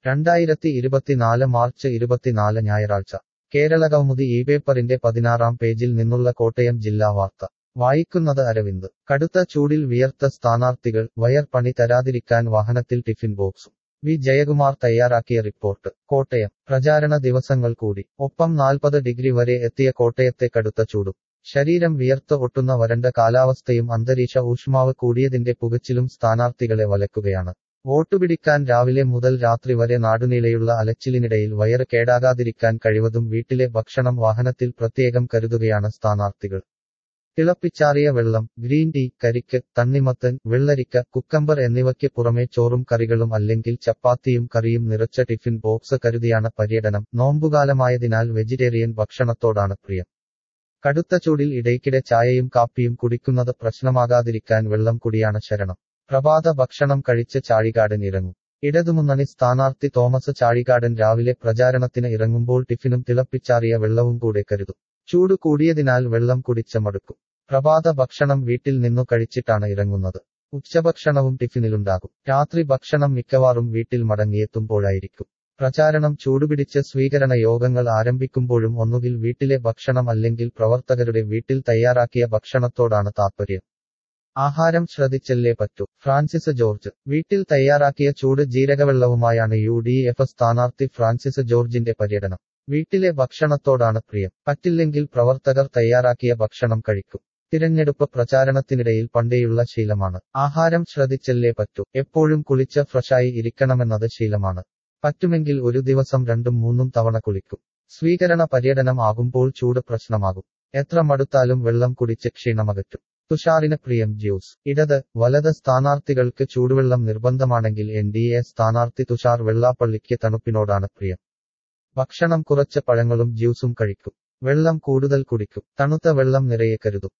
രണ്ടായിരത്തി ഇരുപത്തിനാല് മാർച്ച് ഇരുപത്തിനാല് ഞായറാഴ്ച കേരളകൗമുദി ഈ പേപ്പറിന്റെ പതിനാറാം പേജിൽ നിന്നുള്ള കോട്ടയം ജില്ലാ വാർത്ത വായിക്കുന്നത് അരവിന്ദ് കടുത്ത ചൂടിൽ വിയർത്ത സ്ഥാനാർത്ഥികൾ വയർ പണി തരാതിരിക്കാൻ വാഹനത്തിൽ ടിഫിൻ ബോക്സും വി ജയകുമാർ തയ്യാറാക്കിയ റിപ്പോർട്ട് കോട്ടയം പ്രചാരണ ദിവസങ്ങൾ കൂടി ഒപ്പം നാൽപ്പത് ഡിഗ്രി വരെ എത്തിയ കോട്ടയത്തെ കടുത്ത ചൂടും ശരീരം വിയർത്ത് ഒട്ടുന്ന വരണ്ട കാലാവസ്ഥയും അന്തരീക്ഷ ഊഷ്മാവ് കൂടിയതിന്റെ പുകച്ചിലും സ്ഥാനാർത്ഥികളെ വലക്കുകയാണ് വോട്ടുപിടിക്കാൻ രാവിലെ മുതൽ രാത്രി വരെ നാടുനീളെയുള്ള അലച്ചിലിനിടയിൽ വയറ് കേടാകാതിരിക്കാൻ കഴിവതും വീട്ടിലെ ഭക്ഷണം വാഹനത്തിൽ പ്രത്യേകം കരുതുകയാണ് സ്ഥാനാർത്ഥികൾ തിളപ്പിച്ചാറിയ വെള്ളം ഗ്രീൻ ടീ കരിക്ക് തണ്ണിമത്തൻ വെള്ളരിക്ക കുക്കമ്പർ എന്നിവയ്ക്ക് പുറമെ ചോറും കറികളും അല്ലെങ്കിൽ ചപ്പാത്തിയും കറിയും നിറച്ച ടിഫിൻ ബോക്സ് കരുതിയാണ് പര്യടനം നോമ്പുകാലമായതിനാൽ വെജിറ്റേറിയൻ ഭക്ഷണത്തോടാണ് പ്രിയം കടുത്ത ചൂടിൽ ഇടയ്ക്കിടെ ചായയും കാപ്പിയും കുടിക്കുന്നത് പ്രശ്നമാകാതിരിക്കാൻ വെള്ളം കുടിയാണ് ശരണം പ്രഭാത ഭക്ഷണം കഴിച്ച് ചാഴികാടൻ ഇറങ്ങും ഇടതുമുന്നണി സ്ഥാനാർത്ഥി തോമസ് ചാഴികാടൻ രാവിലെ പ്രചാരണത്തിന് ഇറങ്ങുമ്പോൾ ടിഫിനും തിളപ്പിച്ചാറിയ വെള്ളവും കൂടെ കരുതും ചൂട് കൂടിയതിനാൽ വെള്ളം കുടിച്ച മടുക്കും പ്രഭാത ഭക്ഷണം വീട്ടിൽ നിന്നു കഴിച്ചിട്ടാണ് ഇറങ്ങുന്നത് ഉച്ചഭക്ഷണവും ടിഫിനിലുണ്ടാകും രാത്രി ഭക്ഷണം മിക്കവാറും വീട്ടിൽ മടങ്ങിയെത്തുമ്പോഴായിരിക്കും പ്രചാരണം ചൂടുപിടിച്ച് സ്വീകരണ യോഗങ്ങൾ ആരംഭിക്കുമ്പോഴും ഒന്നുകിൽ വീട്ടിലെ ഭക്ഷണം അല്ലെങ്കിൽ പ്രവർത്തകരുടെ വീട്ടിൽ തയ്യാറാക്കിയ ഭക്ഷണത്തോടാണ് താത്പര്യം ആഹാരം ശ്രദ്ധിച്ചല്ലേ പറ്റൂ ഫ്രാൻസിസ് ജോർജ് വീട്ടിൽ തയ്യാറാക്കിയ ചൂട് ജീരകവെള്ളവുമായാണ് യു ഡി എഫ് സ്ഥാനാർത്ഥി ഫ്രാൻസിസ് ജോർജിന്റെ പര്യടനം വീട്ടിലെ ഭക്ഷണത്തോടാണ് പ്രിയം പറ്റില്ലെങ്കിൽ പ്രവർത്തകർ തയ്യാറാക്കിയ ഭക്ഷണം കഴിക്കും തിരഞ്ഞെടുപ്പ് പ്രചാരണത്തിനിടയിൽ പണ്ടേയുള്ള ശീലമാണ് ആഹാരം ശ്രദ്ധിച്ചല്ലേ പറ്റൂ എപ്പോഴും കുളിച്ച് ഫ്രഷായി ഇരിക്കണമെന്നത് ശീലമാണ് പറ്റുമെങ്കിൽ ഒരു ദിവസം രണ്ടും മൂന്നും തവണ കുളിക്കും സ്വീകരണ പര്യടനം ആകുമ്പോൾ ചൂട് പ്രശ്നമാകും എത്ര മടുത്താലും വെള്ളം കുടിച്ച് ക്ഷീണമകറ്റും തുഷാറിന് പ്രിയം ജ്യൂസ് ഇടത് വലത് സ്ഥാനാർത്ഥികൾക്ക് ചൂടുവെള്ളം നിർബന്ധമാണെങ്കിൽ എൻ ഡി എ സ്ഥാനാർത്ഥി തുഷാർ വെള്ളാപ്പള്ളിക്ക് തണുപ്പിനോടാണ് പ്രിയം ഭക്ഷണം കുറച്ച് പഴങ്ങളും ജ്യൂസും കഴിക്കും വെള്ളം കൂടുതൽ കുടിക്കും തണുത്ത വെള്ളം നിറയെ കരുതും